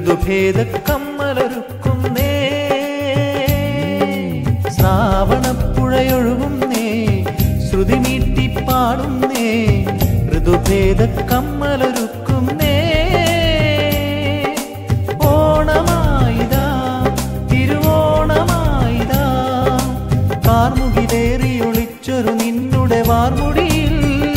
ഋതുഭേദ കമ്മലൊരുക്കുന്നേ ശ്രാവണപ്പുഴയൊഴുകുന്നേ ശ്രുതി മീട്ടി പാടുന്നേ ഋതുഭേദ കമ്മലൊരുക്കുന്നേ ഓണമായിതാ തിരുവോണമായിതാ കാർമുകിലേറി ഒളിച്ചൊരു നിന്നുടെ വാർമുടിയിൽ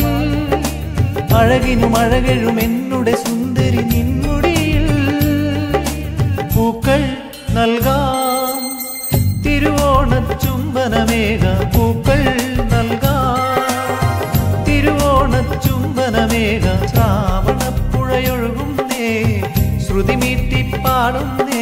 അഴകിനും അഴകഴും എന്നുടെ സുന്ദരി നിൻമുടിയിൽ പൂക്കൾ നൽകാം തിരുവോണച്ചുംബനമേഘ പൂക്കൾ നൽകാം തിരുവോണച്ചുംബനമേഘ ശ്രാവണപ്പുഴയൊഴുകുന്നേ ശ്രുതി മീട്ടി പാടുന്നേ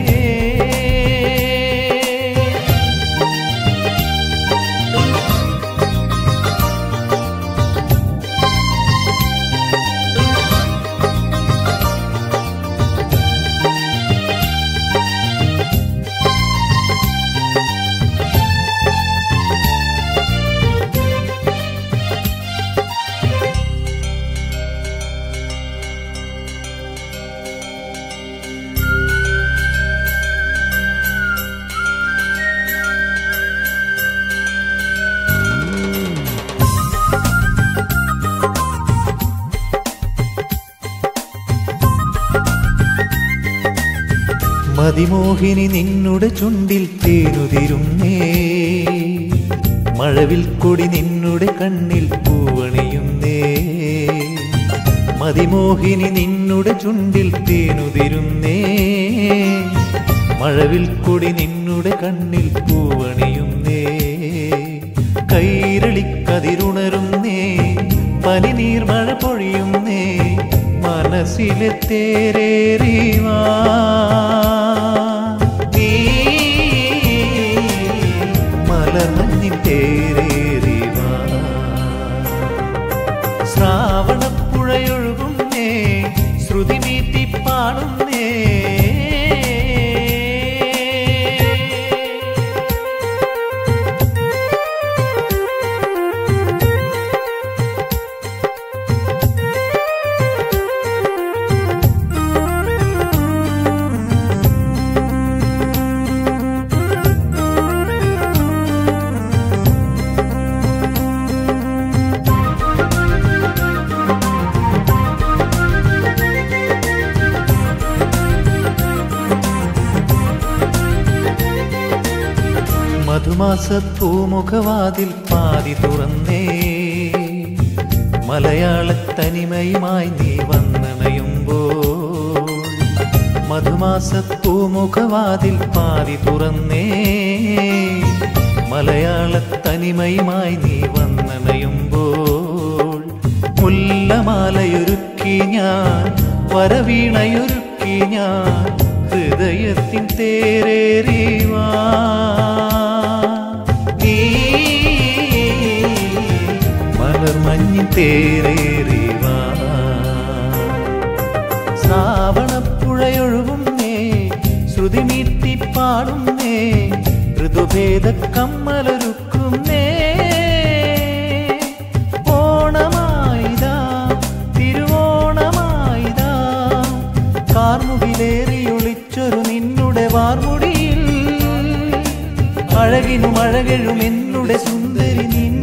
മതിമോഹിനി നിന്നുടെ ചുണ്ടിൽ തേനുതിരുന്നേ മഴവിൽ കൊടി നിന്നുടെ കണ്ണിൽ പൂവണിയുന്നേ മതിമോഹിനി നിന്നുടെ ചുണ്ടിൽ തേനുതിരുന്നേ മഴവിൽ കൊടി നിന്നുടെ കണ്ണിൽ പൂവണിയുന്നേ കൈരളിക്കതിരുണരുന്നേ പനിനീർ മഴ പൊഴിയുന്നേ മനസ്സിലെ തേരേറിവാ നീ മലർമഞ്ഞിൻ തേരേറിവാ ശ്രാവണപ്പുഴയൊഴുകുന്നേ ശ്രുതി മീട്ടി പാടുന്നേ മധുമാസ പൂമുഖവാതിൽ പാതി തുറന്നേ മലയാള തനിമയുമായി നീ വന്നണയുമ്പോൾ മധുമാസ പൂമുഖവാതിൽ പാതി തുറന്നേ മലയാള തനിമയുമായി നീ വന്നണയുമ്പോൾ മുല്ലമാലയൊരുക്കി ഞാൻ വരവീണയൊരുക്കി ഞാൻ ഹൃദയത്തിൻ തേരേറിവാ നീ മലർമഞ്ഞിൻ തേരേറിവാ ശ്രാവണപ്പുഴയൊഴുകുന്നേ ശ്രുതി മീട്ടി പാടുന്നേ ഋതുഭേദ കമ്മലൊരുക്കുന്നേ ഓണമായിതാ തിരുവോണമായിതാ കാർമുകിലേറി ഒളിച്ചൊരു നിന്നുടെ വാർമുടിയിൽ അഴകിനും അഴകഴും എന്നുടെ സുന്ദരി നിൻ